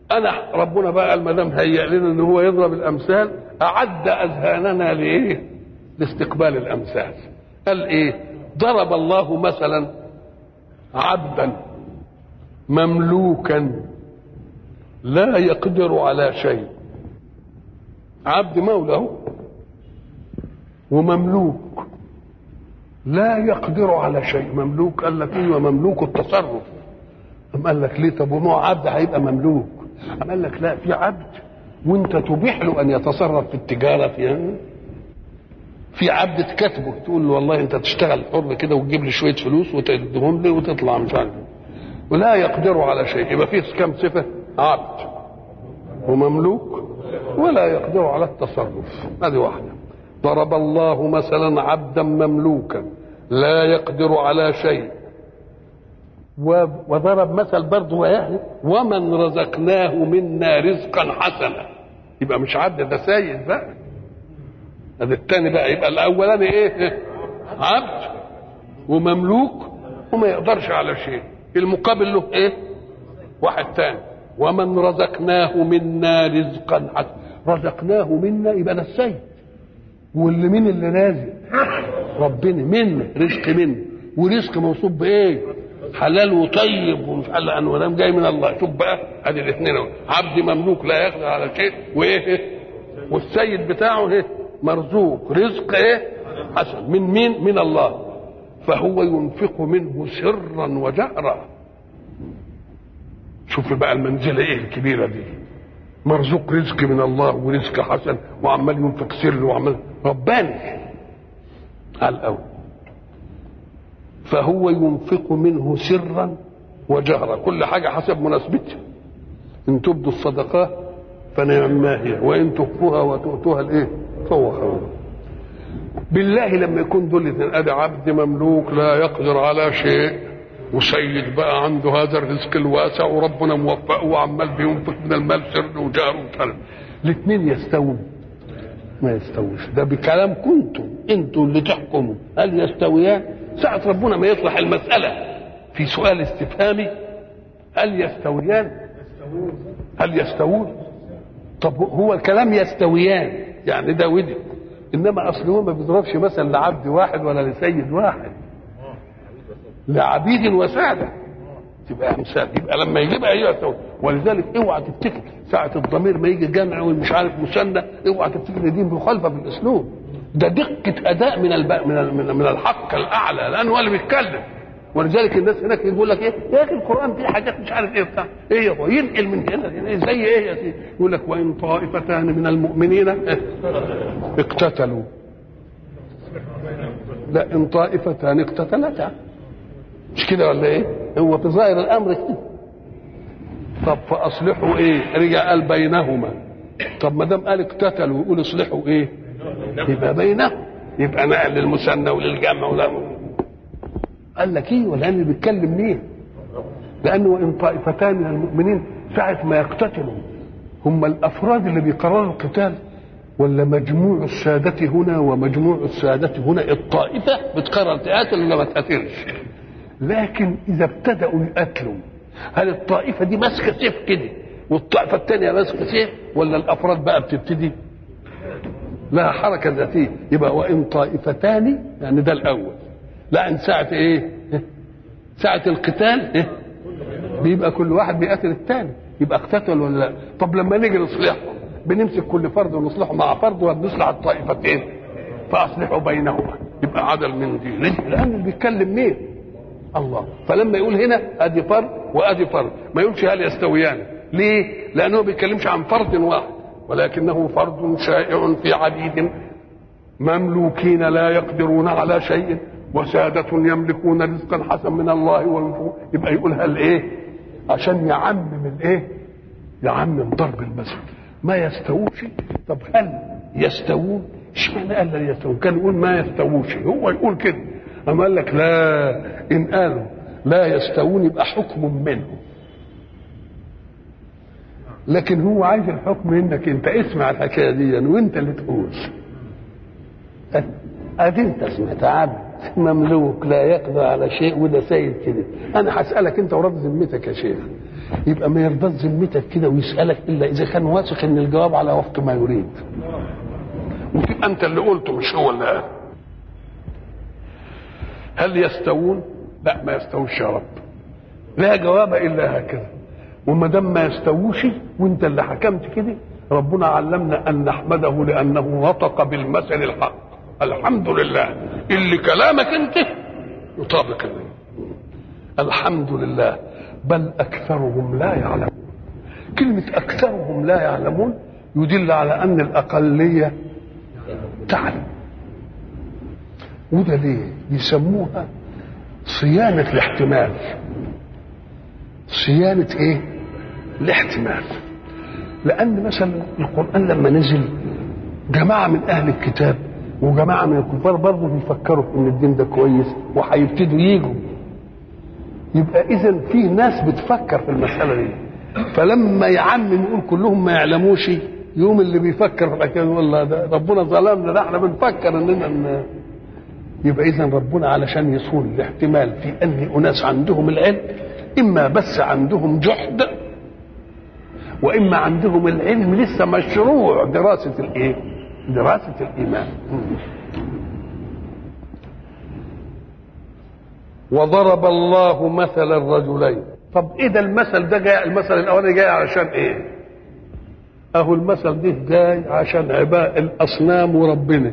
انا ربنا بقى قال ما دام هيأ لنا ان هو يضرب الامثال اعد اذهاننا لايه؟ لاستقبال الامثال قال ايه؟ ضرب الله مثلا عبدا مملوكا لا يقدر على شيء عبد مولى ومملوك لا يقدر على شيء مملوك قال لك ايوه مملوك التصرف أم قال لك ليه طب وما عبد هيبقى مملوك أم قال لك لا في عبد وانت تبيح له ان يتصرف في التجاره في في عبد تكاتبه تقول له والله انت تشتغل حر كده وتجيب لي شويه فلوس وتديهم لي وتطلع مش عارف ولا يقدر على شيء يبقى فيه كم صفه عبد ومملوك ولا يقدر على التصرف هذه واحده ضرب الله مثلا عبدا مملوكا لا يقدر على شيء وضرب مثل برضه ويعني ومن رزقناه منا رزقا حسنا يبقى مش عبد ده سيد بقى هذا الثاني بقى يبقى الاولاني ايه عبد ومملوك وما يقدرش على شيء المقابل له ايه واحد ثاني ومن رزقناه منا رزقا حسنا رزقناه منا يبقى ده السيد واللي مين اللي رازق ربنا منا رزق منا ورزق موصوف بايه حلال وطيب ومش قال انه دام جاي من الله شوف بقى ادي الاثنين عبد مملوك لا يقدر على شيء وايه والسيد بتاعه ايه مرزوق رزق ايه حسن من مين من الله فهو ينفق منه سرا وجهرا شوف بقى المنزله ايه الكبيره دي مرزوق رزق من الله ورزق حسن وعمال ينفق سر وعمال رباني على الاول فهو ينفق منه سرا وجهرا كل حاجة حسب مناسبتها إن تبدوا الصدقات فنعم ما هي وإن تخفوها وتؤتوها الإيه فهو خير بالله لما يكون دول الاثنين ادي عبد مملوك لا يقدر على شيء وسيد بقى عنده هذا الرزق الواسع وربنا موفقه وعمال بينفق من المال سر وجهر وكلام الاثنين يستوون ما يستويش ده بكلام كنتم انتم اللي تحكموا هل يستويان ساعة ربنا ما يطرح المسألة في سؤال استفهامي هل يستويان هل يستوون طب هو الكلام يستويان يعني ده ودي انما اصل هو ما بيضربش مثلا لعبد واحد ولا لسيد واحد لعبيد وساده تبقى امثال يبقى لما يجيبها هي يستوي ولذلك اوعى تفتكر ساعة الضمير ما يجي جمع ومش عارف مثنى اوعى تفتكر دي مخالفة في الاسلوب ده دقة أداء من الب... من ال... من الحق الأعلى لأنه هو اللي بيتكلم ولذلك الناس هناك يقول لك ايه يا اخي القران فيه حاجات مش عارف ايه بتاع ايه هو ينقل من هنا زي ايه يا سيدي يقول لك وان طائفتان من المؤمنين اقتتلوا لا ان طائفتان اقتتلتا مش كده ولا ايه هو في ظاهر الامر كده طب فاصلحوا ايه رجع قال بينهما طب ما دام قال اقتتلوا يقول اصلحوا ايه يبقى بينهم يبقى نقل للمثنى وللجمع ولا قال لك ايه ولا اللي بيتكلم مين لانه ان طائفتان من المؤمنين ساعه ما يقتتلوا هم الافراد اللي بيقرروا القتال ولا مجموع السادة هنا ومجموع السادة هنا الطائفة بتقرر تقاتل ولا ما تقاتلش لكن إذا ابتدأوا يقاتلوا هل الطائفة دي ماسكة سيف كده والطائفة الثانية ماسكة سيف ولا الأفراد بقى بتبتدي لها حركة ذاتية يبقى وإن طائفتان يعني ده الأول لا إن ساعة إيه ساعة القتال إيه؟ بيبقى كل واحد بيقاتل الثاني يبقى اقتتل ولا لا طب لما نيجي نصلحهم بنمسك كل فرد ونصلحه مع فرد وبنصلح الطائفتين فاصلحوا بينهما يبقى عدل من دي ليه؟ لان اللي بيتكلم مين الله فلما يقول هنا ادي فرد وادي فرد ما يقولش هل يستويان ليه لانه ما بيتكلمش عن فرد واحد ولكنه فرد شائع في عديد مملوكين لا يقدرون على شيء وسادة يملكون رزقا حسن من الله والفوق يبقى يقول هل ايه عشان يعمم الايه يعمم ضرب المثل ما يستووش طب هل يستوون اشمعنى قال لا يستوون كان يقول ما يستووش هو يقول كده اما قال لك لا ان قالوا لا يستوون يبقى حكم منه لكن هو عايز الحكم منك انت اسمع الحكايه دي وانت اللي تقول ادي انت سمعت عبد مملوك لا يقدر على شيء وده سيد كده انا هسالك انت ورد ذمتك يا شيخ يبقى ما يرضاش ذمتك كده ويسالك الا اذا كان واثق ان الجواب على وفق ما يريد وتبقى انت اللي قلته مش هو اللي قال هل يستوون لا ما يستووش يا رب لا جواب الا هكذا وما دام ما يستووش وانت اللي حكمت كده ربنا علمنا ان نحمده لانه نطق بالمثل الحق الحمد لله اللي كلامك انت يطابق الحمد لله بل اكثرهم لا يعلمون كلمه اكثرهم لا يعلمون يدل على ان الاقليه تعلم وده ليه يسموها صيانه الاحتمال صيانه ايه الاحتمال لان مثلا القران لما نزل جماعه من اهل الكتاب وجماعه من الكفار برضه بيفكروا ان الدين ده كويس وهيبتدوا يجوا يبقى اذا في ناس بتفكر في المساله دي فلما يعمم يقول كلهم ما يعلموش يوم اللي بيفكر في الحكايه والله ده ربنا ظلمنا ده احنا بنفكر اننا ن... يبقى اذا ربنا علشان يصون الاحتمال في ان اناس عندهم العلم اما بس عندهم جحد واما عندهم العلم لسه مشروع دراسه الايه؟ دراسه الايمان. وضرب الله مثل الرجلين طب ايه ده المثل ده جاي المثل الاولاني جاي علشان ايه؟ اهو المثل ده جاي عشان عباء الاصنام وربنا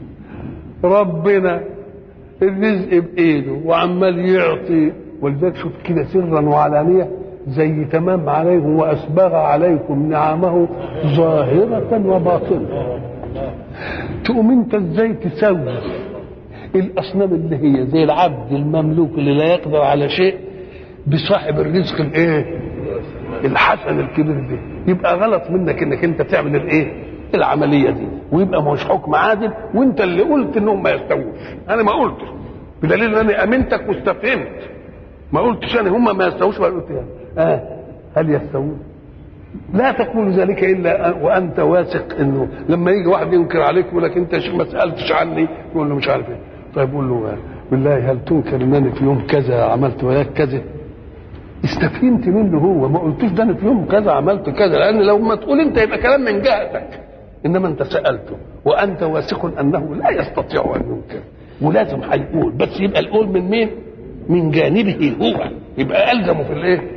ربنا الرزق بايده وعمال يعطي ولذلك شوف كده سرا وعلانيه زي تمام عليهم واسبغ عليكم نعمه ظاهره وباطنه تقوم انت ازاي تسوي الاصنام اللي هي زي العبد المملوك اللي لا يقدر على شيء بصاحب الرزق الايه الحسن الكبير ده يبقى غلط منك انك انت تعمل الايه العمليه دي ويبقى مش حكم عادل وانت اللي قلت انهم ما يستووش انا ما قلتش بدليل ان انا امنتك واستفهمت ما قلتش انا هم ما يستووش ولا قلت يعني. اه هل يستوون لا تقول ذلك الا وانت واثق انه لما يجي واحد ينكر عليك يقول لك انت ما سالتش عني يقول له مش عارف ايه طيب قول له بالله هل تنكر ان انا في يوم كذا عملت وياك كذا استفهمت منه هو ما قلتوش ده انا في يوم كذا عملت كذا لان لو ما تقول انت يبقى كلام من جهتك انما انت سالته وانت واثق انه لا يستطيع ان ينكر ولازم هيقول بس يبقى القول من مين؟ من جانبه هو يبقى الزمه في الايه؟